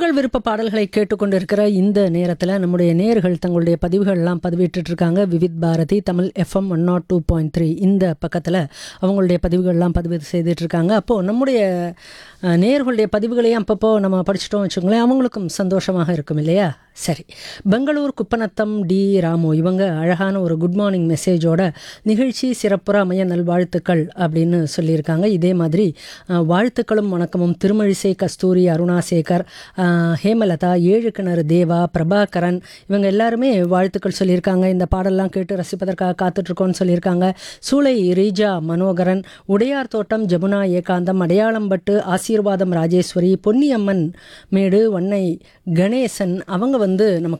உங்கள் விருப்ப பாடல்களை கேட்டுக்கொண்டிருக்கிற இந்த நேரத்தில் நம்முடைய நேர்கள் தங்களுடைய பதிவுகள்லாம் பதிவிட்டுட்டு இருக்காங்க Vividh Bharati Tamil FM one nought two point three இந்த பக்கத்தில் அவங்களுடைய பதிவுகள்லாம் பதிவு செய்துட்டு இருக்காங்க அப்போது நம்முடைய அஹ், நேர்களுடைய பதிவுகளையும் அப்பப்போ நம்ம படிச்சிட்டோம் வச்சுக்கோங்களேன் அவங்களுக்கும் சந்தோஷமாக இருக்கும் இல்லையா சரி பெங்களூர் குப்பநத்தம் டி ராமு இவங்க அழகான ஒரு குட் மார்னிங் மெசேஜோட நிகழ்ச்சி சிறப்புற அமைய நல்வாழ்த்துக்கள் அப்படின்னு சொல்லியிருக்காங்க இதே மாதிரி அஹ், வாழ்த்துக்களும் வணக்கமும் திருமழிசை கஸ்தூரி அருணாசேகர் அஹ், ஹேமலதா ஏழு கிணறு தேவா பிரபாகரன் இவங்க எல்லாருமே வாழ்த்துக்கள் சொல்லியிருக்காங்க இந்த பாடல்லாம் கேட்டு ரசிப்பதற்காக காத்துட்ருக்கோன்னு சொல்லியிருக்காங்க சூளை ரீஜா மனோகரன் உடையார் தோட்டம் ஜமுனா ஏகாந்தம் அடையாளம்பட்டு ஆசீர்வாதம் ராஜேஸ்வரி பொன்னியம்மன் மேடு வன்னை கணேசன் அவங்க வந்து நமக்கு